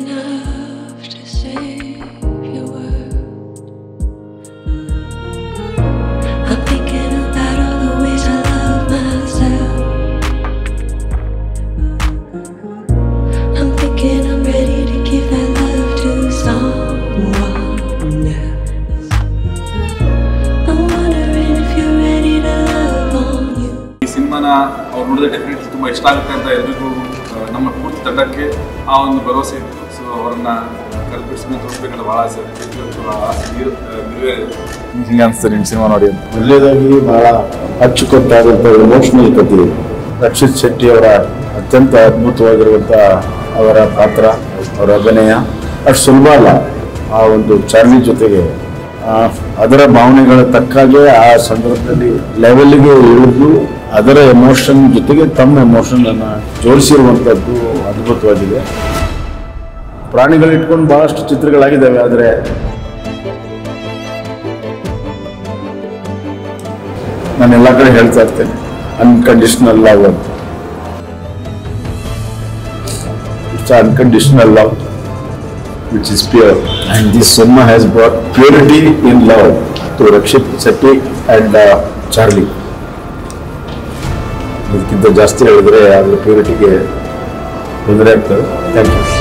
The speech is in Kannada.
enough to save your world. I'm thinking about all the ways I love myself. I'm thinking I'm ready to give that love to someone else. I'm wondering if you're ready to love on you. ಈ ಸಿನಿಮಾನ ಅವ್ರು ನೋಡಿದ್ರೆ ಡೆಫಿನೆಟ್ಲಿ ತುಂಬ ಇಷ್ಟ ಆಗುತ್ತೆ ಅಂತ ಎಲ್ರಿಗೂ ಆ, ನಮ್ಮ ಪೂರ್ತಿ ತಂಡಕ್ಕೆ ಆ ಒಂದು ಭರವಸೆ ಇತ್ತು ಸೊ ಅವರನ್ನ ಕಲ್ಪಿಸಿ ಸಿನಿಮಾ ತೋರಿಸ್ಬೇಕಂತ ಭಾಳ ಆಸೆ ಇತ್ತು. ಇವತ್ತು ಆ ಆಸೆ ನೀರು ನೆರವೇರಿದೆ ಹಿಂಗೆ ಅನಿಸ್ತಾರೆ ನಿಮ್ಮ ಸಿನಿಮಾ ನೋಡಿ ಅಂತ ಒಳ್ಳೆಯದಾಗಿ ಬಹಳ ಅಚ್ಚುಕಟ್ಟಾದಂಥ ಎಮೋಷನಲ್ ಕಥೆ ಇದು. ರಕ್ಷಿತ್ ಶೆಟ್ಟಿ ಅವರ ಅತ್ಯಂತ ಅದ್ಭುತವಾಗಿರುವಂಥ ಅವರ ಪಾತ್ರ ಅವರ ಅಭಿನಯ ಅಷ್ಟು ಸುಲಭ ಅಲ್ಲ ಆ ಒಂದು ಚಾರ್ಲಿ ಜೊತೆಗೆ ಆ, ಅದರ ಭಾವನೆಗಳ ತಕ್ಕಾಗೆ ಆ ಸಂದರ್ಭದಲ್ಲಿ ಲೆವೆಲ್ಗೆ ಇಳಿದು ಅದರ ಎಮೋಷನ್ ಜೊತೆಗೆ ತಮ್ಮ ಎಮೋಷನ್ ಅನ್ನ ಜೋಡಿಸಿರುವಂಥದ್ದು ಅದ್ಭುತವಾಗಿದೆ ಪ್ರಾಣಿಗಳು ಇಟ್ಕೊಂಡು ಬಹಳಷ್ಟು ಚಿತ್ರಗಳಾಗಿದ್ದಾವೆ ಆದರೆ ನಾನು ಎಲ್ಲ ಕಡೆ ಹೇಳ್ತಾ ಇರ್ತೇನೆ ಅನ್ಕಂಡೀಷನಲ್ ಲವ್ ಅಂತ it's unconditional love which is pure and this cinema has brought purity in love to Rakshit Shetty and Charlie ಇದಕ್ಕಿಂತ ಜಾಸ್ತಿ ಹೇಳಿದ್ರೆ ಅದ್ರ ಪ್ಯೂರಿಟಿಗೆ ತೊಂದರೆ ಆಗ್ತದೆ ಥ್ಯಾಂಕ್ ಯು